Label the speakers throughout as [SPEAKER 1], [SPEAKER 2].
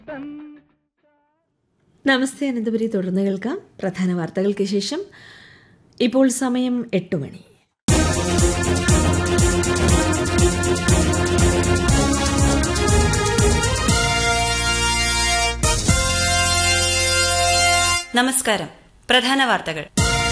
[SPEAKER 1] നമസ്തേ അനന്തപുരി തുടർന്ന് കേൾക്കാം പ്രധാന വാർത്തകൾക്ക് ശേഷം ഇപ്പോൾ സമയം എട്ട് മണി
[SPEAKER 2] നമസ്കാരം പ്രധാന വാർത്തകൾ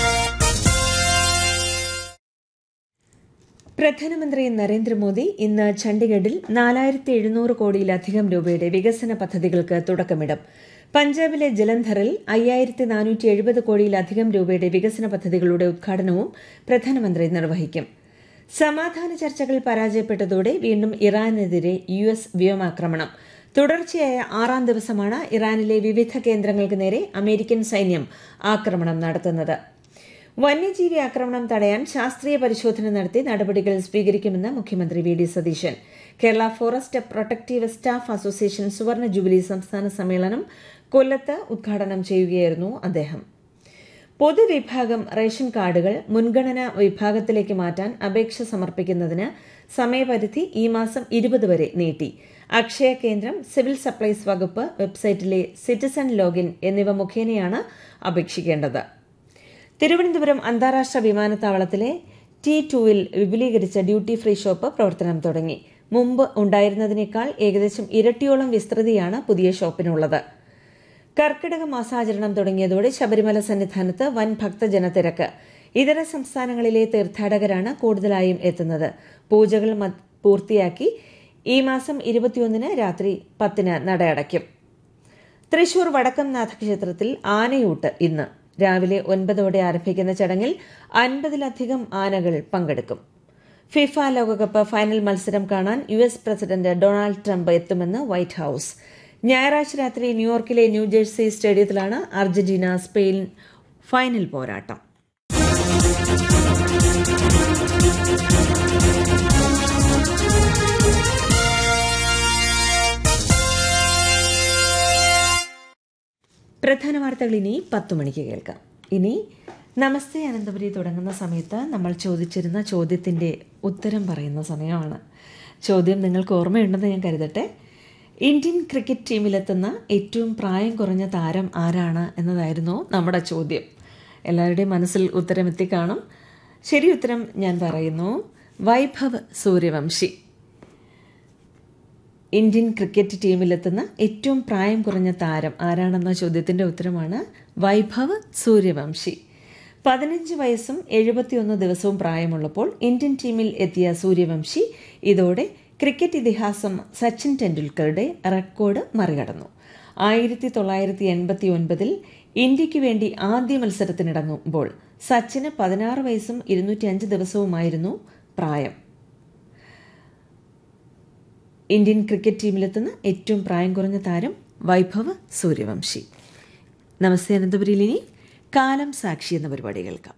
[SPEAKER 1] പ്രധാനമന്ത്രി നരേന്ദ്രമോദി ഇന്ന് ചണ്ഡിഗഡിൽ നാലായിരത്തി എഴുന്നൂറ് കോടിയിലധികം രൂപയുടെ വികസന പദ്ധതികൾക്ക് തുടക്കമിടും പഞ്ചാബിലെ ജലന്ധറിൽ അയ്യായിരത്തി നാനൂറ്റി എഴുപത് കോടിയിലധികം രൂപയുടെ വികസന പദ്ധതികളുടെ ഉദ്ഘാടനവും പ്രധാനമന്ത്രി നിർവഹിക്കും സമാധാന ചർച്ചകൾ പരാജയപ്പെട്ടതോടെ വീണ്ടും ഇറാനെതിരെ യു എസ് വ്യോമാക്രമണം തുടർച്ചയായ ആറാം ദിവസമാണ് ഇറാനിലെ വിവിധ കേന്ദ്രങ്ങൾക്ക് നേരെ അമേരിക്കൻ സൈന്യം ആക്രമണം നടത്തുന്നത് വന്യജീവി ആക്രമണം തടയാൻ ശാസ്ത്രീയ പരിശോധന നടത്തി നടപടികൾ സ്വീകരിക്കുമെന്ന് മുഖ്യമന്ത്രി V D Satheesan Kerala forest protective staff association സുവർണ ജൂബിലി സംസ്ഥാന സമ്മേളനം കൊല്ലത്ത് ഉദ്ഘാടനം ചെയ്യുകയായിരുന്നു അദ്ദേഹം പൊതുവിഭാഗം റേഷൻ കാർഡുകൾ മുൻഗണനാ വിഭാഗത്തിലേക്ക് മാറ്റാൻ അപേക്ഷ സമർപ്പിക്കുന്നതിന് സമയപരിധി ഈ മാസം ഇരുപത് വരെ നീട്ടി അക്ഷയ കേന്ദ്രം സിവിൽ സപ്ലൈസ് വകുപ്പ് വെബ്സൈറ്റിലെ സിറ്റിസൺ ലോഗിൻ എന്നിവ മുഖേനയാണ് അപേക്ഷിക്കേണ്ടത് തിരുവനന്തപുരം അന്താരാഷ്ട്ര വിമാനത്താവളത്തിലെ ടി ടുവിൽ വിപുലീകരിച്ച ഡ്യൂട്ടി ഫ്രീ ഷോപ്പ് പ്രവർത്തനം തുടങ്ങി മുമ്പ് ഉണ്ടായിരുന്നതിനേക്കാൾ ഏകദേശം ഇരട്ടിയോളം വിസ്തൃതിയാണ് പുതിയ ഷോപ്പിനുള്ളത് കർക്കിടക മാസാചരണം തുടങ്ങിയതോടെ ശബരിമല സന്നിധാനത്ത് വൻ ഭക്തജനത്തിരക്ക് ഇതര സംസ്ഥാനങ്ങളിലെ തീർത്ഥാടകരാണ് കൂടുതലായും എത്തുന്നത് പൂജകൾ പൂർത്തിയാക്കി ഈ മാസം ഇരുപത്തിയൊന്നിന് രാത്രി പത്തിന് നടയടയ്ക്കും തൃശൂർ വടക്കംനാഥ ക്ഷേത്രത്തിൽ ആനയൂട്ട് ഇന്ന് രാവിലെ ഒൻപതോടെ ആരംഭിക്കുന്ന ചടങ്ങിൽ അൻപതിലധികം ആനകൾ പങ്കെടുക്കും ഫിഫ ലോകകപ്പ് ഫൈനൽ മത്സരം കാണാൻ U S president Donald Trump എത്തുമെന്ന് വൈറ്റ് ഹൌസ് ഞായറാഴ്ച രാത്രി ന്യൂയോർക്കിലെ ന്യൂജേഴ്സി സ്റ്റേഡിയത്തിലാണ് അർജന്റീന സ്പെയിൻ ഫൈനൽ പോരാട്ടം പ്രധാന വാർത്തകൾ ഇനി പത്തു മണിക്ക് കേൾക്കാം ഇനി നമസ്തേ അനന്തപുരി തുടങ്ങുന്ന സമയത്ത് നമ്മൾ ചോദിച്ചിരുന്ന ചോദ്യത്തിൻ്റെ ഉത്തരം പറയുന്ന സമയമാണ് ചോദ്യം നിങ്ങൾക്ക് ഓർമ്മയുണ്ടെന്ന് ഞാൻ കരുതട്ടെ ഇന്ത്യൻ ക്രിക്കറ്റ് ടീമിലെത്തുന്ന ഏറ്റവും പ്രായം കുറഞ്ഞ താരം ആരാണ് എന്നതായിരുന്നു നമ്മുടെ ചോദ്യം എല്ലാവരുടെയും മനസ്സിൽ ഉത്തരം എത്തിക്കാണും ശരി ഉത്തരം ഞാൻ പറയുന്നു വൈഭവ് സൂര്യവംശി ഇന്ത്യൻ ക്രിക്കറ്റ് ടീമിലെത്തുന്ന ഏറ്റവും പ്രായം കുറഞ്ഞ താരം ആരാണെന്ന ചോദ്യത്തിന്റെ ഉത്തരമാണ് വൈഭവ് സൂര്യവംശി പതിനഞ്ച് വയസ്സും എഴുപത്തിയൊന്ന് ദിവസവും പ്രായമുള്ളപ്പോൾ ഇന്ത്യൻ ടീമിൽ എത്തിയ സൂര്യവംശി ഇതോടെ ക്രിക്കറ്റ് ഇതിഹാസം സച്ചിൻ ടെണ്ടുൽക്കറുടെ റെക്കോർഡ് മറികടന്നു ആയിരത്തി തൊള്ളായിരത്തി എൺപത്തി ഒൻപതിൽ ഇന്ത്യയ്ക്ക് വേണ്ടി ആദ്യ മത്സരത്തിനിടങ്ങുമ്പോൾ സച്ചിന് പതിനാറ് വയസ്സും ഇരുന്നൂറ്റി അഞ്ച് ദിവസവുമായിരുന്നു പ്രായം ഇന്ത്യൻ ക്രിക്കറ്റ് ടീമിലെത്തുന്ന ഏറ്റവും പ്രായം കുറഞ്ഞ താരം വൈഭവ് സൂര്യവംശി നമസ്തേ അനന്തപുരിയിൽ ഇനി കാലം സാക്ഷി എന്ന പരിപാടി കേൾക്കാം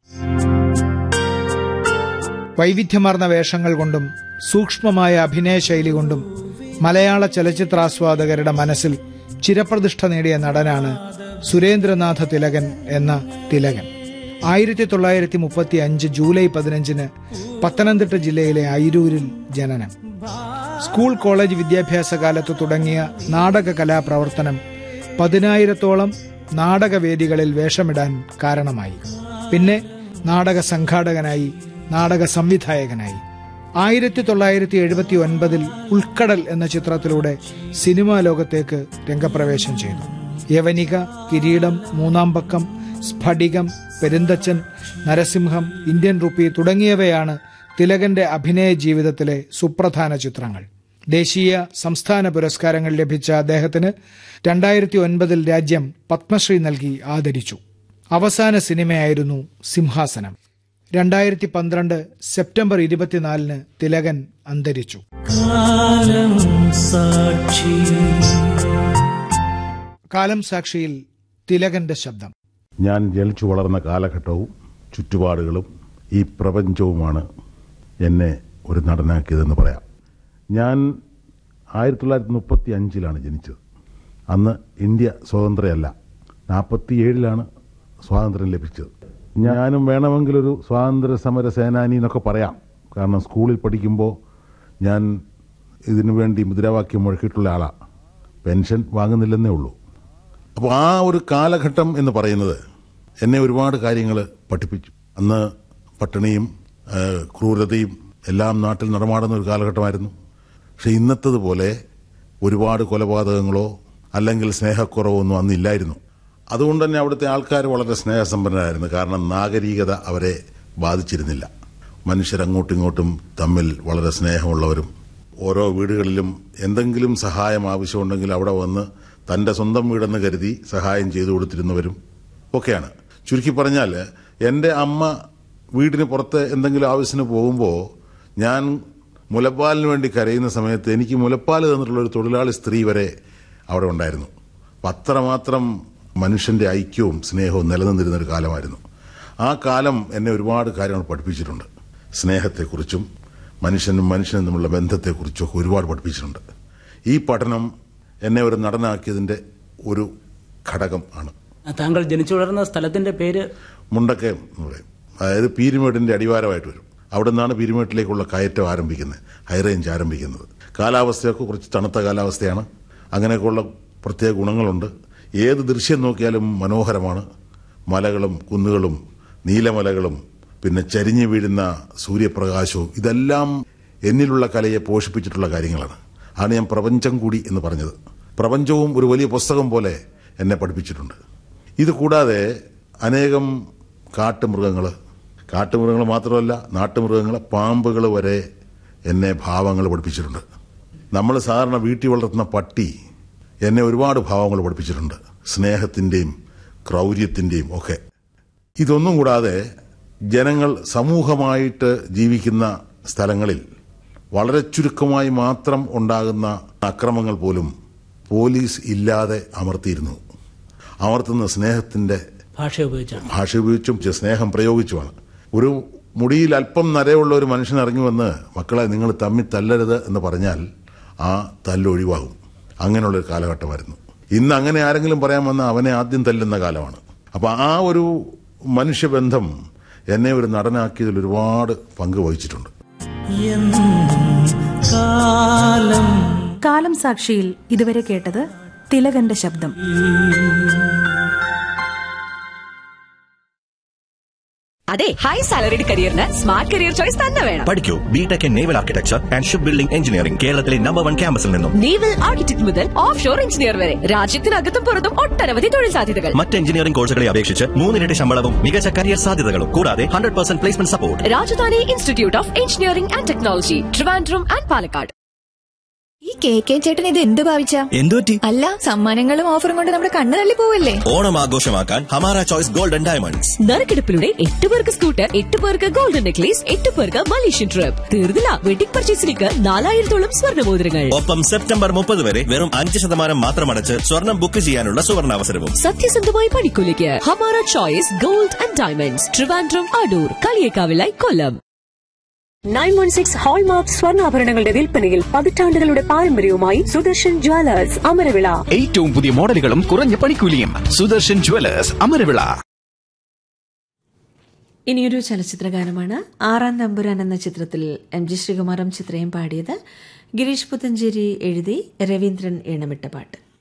[SPEAKER 3] വൈവിധ്യമാർന്ന വേഷങ്ങൾ കൊണ്ടും സൂക്ഷ്മമായ അഭിനയ ശൈലി കൊണ്ടും മലയാള ചലച്ചിത്രാസ്വാദകരുടെ മനസ്സിൽ ചിരപ്രതിഷ്ഠ നേടിയ നടനാണ് സുരേന്ദ്രനാഥ തിലകൻ എന്ന തിലകൻ ആയിരത്തി തൊള്ളായിരത്തി മുപ്പത്തി അഞ്ച് ജൂലൈ പതിനഞ്ചിന് പത്തനംതിട്ട ജില്ലയിലെ അയിരൂരിൽ ജനനം സ്കൂൾ കോളേജ് വിദ്യാഭ്യാസ കാലത്ത് തുടങ്ങിയ നാടക കലാപ്രവർത്തനം പതിനായിരത്തോളം നാടകവേദികളിൽ വേഷമിടാൻ കാരണമായി പിന്നെ നാടക സംഘാടകനായി നാടക സംവിധായകനായി ആയിരത്തി തൊള്ളായിരത്തി എഴുപത്തി ഒൻപതിൽ ഉൾക്കടൽ എന്ന ചിത്രത്തിലൂടെ സിനിമാ ലോകത്തേക്ക് രംഗപ്രവേശം ചെയ്തു യവനിക കിരീടം മൂന്നാം പക്കം സ്ഫടികം പെരുന്തച്ചൻ നരസിംഹം ഇന്ത്യൻ റുപ്പി തുടങ്ങിയവയാണ് തിലകന്റെ അഭിനയ ജീവിതത്തിലെ സുപ്രധാന ചിത്രങ്ങൾ ദേശീയ സംസ്ഥാന പുരസ്കാരങ്ങൾ ലഭിച്ച അദ്ദേഹത്തിന് രണ്ടായിരത്തി ഒൻപതിൽ രാജ്യം പത്മശ്രീ നൽകി ആദരിച്ചു അവസാന സിനിമയായിരുന്നു സിംഹാസനം രണ്ടായിരത്തി പന്ത്രണ്ട് സെപ്റ്റംബർ ഇരുപത്തിനാലിന് തിലകൻ അന്തരിച്ചു കാലം സാക്ഷിയിൽ തിലകന്റെ ശബ്ദം
[SPEAKER 4] ഞാൻ ജനിച്ചു വളർന്ന കാലഘട്ടവും ചുറ്റുപാടുകളും ഈ പ്രപഞ്ചവുമാണ് എന്നെ ഒരു നടനാക്കിയതെന്ന് പറയാം ഞാൻ ആയിരത്തി തൊള്ളായിരത്തി മുപ്പത്തി അഞ്ചിലാണ് ജനിച്ചത് അന്ന് ഇന്ത്യ സ്വതന്ത്രയല്ല നാൽപ്പത്തി ഏഴിലാണ് സ്വാതന്ത്ര്യം ലഭിച്ചത് ഞാനും വേണമെങ്കിലൊരു സ്വാതന്ത്ര്യ സമര സേനാനി എന്നൊക്കെ പറയാം കാരണം സ്കൂളിൽ പഠിക്കുമ്പോൾ ഞാൻ ഇതിനു വേണ്ടി മുദ്രാവാക്യം മുഴക്കിയിട്ടുള്ള ആളാണ് പെൻഷൻ വാങ്ങുന്നില്ലെന്നേ ഉള്ളൂ അപ്പോൾ ആ ഒരു കാലഘട്ടം എന്ന് പറയുന്നത് എന്നെ ഒരുപാട് കാര്യങ്ങൾ പഠിപ്പിച്ചു അന്ന് പട്ടിണിയും ആ, ക്രൂരതയും എല്ലാം നാട്ടിൽ നടമാടുന്ന ഒരു കാലഘട്ടമായിരുന്നു പക്ഷെ ഇന്നത്തതുപോലെ ഒരുപാട് കൊലപാതകങ്ങളോ അല്ലെങ്കിൽ സ്നേഹക്കുറവോ ഒന്നും അന്നില്ലായിരുന്നു അതുകൊണ്ട് തന്നെ അവിടുത്തെ ആൾക്കാർ വളരെ സ്നേഹസമ്പന്നരായിരുന്നു കാരണം നാഗരികത അവരെ ബാധിച്ചിരുന്നില്ല മനുഷ്യരങ്ങോട്ടും ഇങ്ങോട്ടും തമ്മിൽ വളരെ സ്നേഹമുള്ളവരും ഓരോ വീടുകളിലും എന്തെങ്കിലും സഹായം ആവശ്യമുണ്ടെങ്കിൽ അവിടെ വന്ന് തന്റെ സ്വന്തം വീടെന്ന് കരുതി സഹായം ചെയ്തു കൊടുത്തിരുന്നവരും ഒക്കെയാണ് ചുരുക്കി പറഞ്ഞാൽ എൻ്റെ അമ്മ വീടിന് പുറത്ത് എന്തെങ്കിലും ആവശ്യത്തിന് പോകുമ്പോൾ ഞാൻ മുലപ്പാലിന് വേണ്ടി കരയുന്ന സമയത്ത് എനിക്ക് മുലപ്പാൽ തന്നിട്ടുള്ള ഒരു തൊഴിലാളി സ്ത്രീ വരെ അവിടെ ഉണ്ടായിരുന്നു അപ്പം അത്രമാത്രം മനുഷ്യന്റെ ഐക്യവും സ്നേഹവും നിലനിന്നിരുന്ന ഒരു കാലമായിരുന്നു ആ കാലം എന്നെ ഒരുപാട് കാര്യങ്ങൾ പഠിപ്പിച്ചിട്ടുണ്ട് സ്നേഹത്തെക്കുറിച്ചും മനുഷ്യനും മനുഷ്യനും തമ്മിലുള്ള ബന്ധത്തെക്കുറിച്ചും ഒക്കെ ഒരുപാട് പഠിപ്പിച്ചിട്ടുണ്ട് ഈ പഠനം എന്നെ ഒരു നടനാക്കിയതിന്റെ ഒരു ഘടകം ആണ്
[SPEAKER 5] താങ്കൾ ജനിച്ചു വളർന്ന സ്ഥലത്തിന്റെ പേര്
[SPEAKER 4] മുണ്ടക്കയം എന്ന് പറയും അതായത് പീരുമേടിന്റെ അടിവാരമായിട്ട് വരും അവിടെ നിന്നാണ് പീരുമേട്ടിലേക്കുള്ള കയറ്റം ആരംഭിക്കുന്നത് ഹൈറേഞ്ച് ആരംഭിക്കുന്നത് കാലാവസ്ഥയൊക്കെ കുറച്ച് തണുത്ത കാലാവസ്ഥയാണ് അങ്ങനെയൊക്കെയുള്ള പ്രത്യേക ഗുണങ്ങളുണ്ട് ഏത് ദൃശ്യം നോക്കിയാലും മനോഹരമാണ് മലകളും കുന്നുകളും നീലമലകളും പിന്നെ ചരിഞ്ഞു വീഴുന്ന സൂര്യപ്രകാശവും ഇതെല്ലാം എന്നിലുള്ള കലയെ പോഷിപ്പിച്ചിട്ടുള്ള കാര്യങ്ങളാണ് ആണ് ഞാൻ പ്രപഞ്ചം കൂടി എന്ന് പറഞ്ഞത് പ്രപഞ്ചവും ഒരു വലിയ പുസ്തകം പോലെ എന്നെ പഠിപ്പിച്ചിട്ടുണ്ട് ഇത് കൂടാതെ അനേകം കാട്ടുമൃഗങ്ങൾ കാട്ടുമൃഗങ്ങൾ മാത്രമല്ല നാട്ടുമൃഗങ്ങൾ പാമ്പുകൾ വരെ എന്നെ ഭാവങ്ങൾ പഠിപ്പിച്ചിട്ടുണ്ട് നമ്മൾ സാധാരണ വീട്ടിൽ വളർത്തുന്ന പട്ടി എന്നെ ഒരുപാട് ഭാവങ്ങൾ പഠിപ്പിച്ചിട്ടുണ്ട് സ്നേഹത്തിന്റെയും ക്രൗര്യത്തിന്റെയും ഒക്കെ ഇതൊന്നും കൂടാതെ ജനങ്ങൾ സമൂഹമായിട്ട് ജീവിക്കുന്ന സ്ഥലങ്ങളിൽ വളരെ ചുരുക്കമായി മാത്രം ഉണ്ടാകുന്ന അക്രമങ്ങൾ പോലും പോലീസ് ഇല്ലാതെ അമർത്തിയിരുന്നു അമർത്തുന്ന സ്നേഹത്തിന്റെ
[SPEAKER 5] ഭാഷ ഉപയോഗിച്ചാണ്
[SPEAKER 4] ഭാഷ ഉപയോഗിച്ചും ചെ- സ്നേഹം പ്രയോഗിച്ചുമാണ് ഒരു മുടിയിൽ അല്പം നരയുള്ള ഒരു മനുഷ്യൻ ഇറങ്ങി വന്ന് മക്കളെ നിങ്ങൾ തമ്മിൽ തല്ലരുത് എന്ന് പറഞ്ഞാൽ ആ തല്ലൊഴിവാകും അങ്ങനെയുള്ള ഒരു കാലഘട്ടമായിരുന്നു ഇന്ന് അങ്ങനെ ആരെങ്കിലും പറയാൻ വന്ന അവനെ ആദ്യം തല്ലുന്ന കാലമാണ് അപ്പൊ ആ ഒരു മനുഷ്യബന്ധം എന്നെ ഒരു നടനാക്കിയതിൽ ഒരുപാട് പങ്ക് വഹിച്ചിട്ടുണ്ട്
[SPEAKER 6] കാലം സാക്ഷിയിൽ ഇതുവരെ കേട്ടത് തിലകന്റെ ശബ്ദം
[SPEAKER 7] അതെ ഹൈ സാലറിഡ് കരിയറിന് സ്മാർട്ട് കരിയർ ചോയ്സ് തന്നെ വേണം
[SPEAKER 8] പഠിക്കൂ B Tech in naval architecture and ship building engineering കേരളത്തിലെ നമ്പർ വൺ ക്യാമ്പസിൽ നിന്നും
[SPEAKER 7] നേവൽ ആർക്കിടെക്ട് മുതൽ ഓഫ് ഷോർ എഞ്ചിനീയർ വരെ രാജ്യത്തിനകത്തും പുറത്തും ഒട്ടനവധി തൊഴിൽ സാധ്യതകൾ
[SPEAKER 8] മറ്റ് എഞ്ചിനീയറിംഗ് കോഴ്സുകളെ അപേക്ഷിച്ച് മൂന്നിരട്ടി ശമ്പളവും മികച്ച കരിയർ സാധ്യതകളും കൂടാതെ hundred percent placement support
[SPEAKER 7] Rajadhani institute of engineering and technology Trivandrum and Palakkad
[SPEAKER 9] ഈ കെ കെ ചേട്ടൻ ഇത് എന്ത് ഭാവിച്ച
[SPEAKER 8] എന്തുപറ്റി
[SPEAKER 9] അല്ല സമ്മാനങ്ങളും ഓഫറും കൊണ്ട് നമ്മുടെ കണ്ണ് തള്ളി പോവല്ലേ
[SPEAKER 8] ഓണം ആഘോഷമാക്കാൻ ഹമാര ചോയ്സ് ഗോൾഡൻ ഡയമണ്ട്സ്
[SPEAKER 7] നറുക്കെടുപ്പിലൂടെ എട്ട് പേർക്ക് സ്കൂട്ടർ എട്ട് പേർക്ക് ഗോൾഡൻ നെക്ലേസ് എട്ട് പേർക്ക് മലേഷ്യൻ ട്രിപ്പ് തീർന്നില്ല വെഡിംഗ് പർച്ചേസിലേക്ക് നാലായിരത്തോളം സ്വർണ്ണമോതിരങ്ങൾ
[SPEAKER 8] ഒപ്പം സെപ്റ്റംബർ മുപ്പത് വരെ വെറും അഞ്ച് ശതമാനം മാത്രം അടച്ച് സ്വർണം ബുക്ക് ചെയ്യാനുള്ള സുവർണാവസരവും
[SPEAKER 7] സത്യസന്ധമായ പണിക്കൂലിക്ക് Hamara choice gold and diamonds Trivandrum Adoor കളിയേക്കാവിലായി Kollam nine one six hallmark സ്വർണ്ണാഭരണങ്ങളുടെ വിൽപ്പനയിൽ പതിറ്റാണ്ടുകളുടെ പാരമ്പര്യവുമായി സുദർശൻ ജ്വല്ലേഴ്സ് അമരവിള
[SPEAKER 10] ഏറ്റവും പുതിയ മോഡലുകളും കുറഞ്ഞ പണിക്കൂലിയും സുദർശൻ ജുവലേഴ്സ് അമരവിള
[SPEAKER 1] ഇനിയൊരു ചലച്ചിത്ര ഗാനമാണ് ആറാം തമ്പുരാൻ എന്ന ചിത്രത്തിൽ എം ജി ശ്രീകുമാറും ചിത്രയും പാടിയത് ഗിരീഷ് പുത്തഞ്ചേരി എഴുതി രവീന്ദ്രൻ ഈണമിട്ട പാട്ട്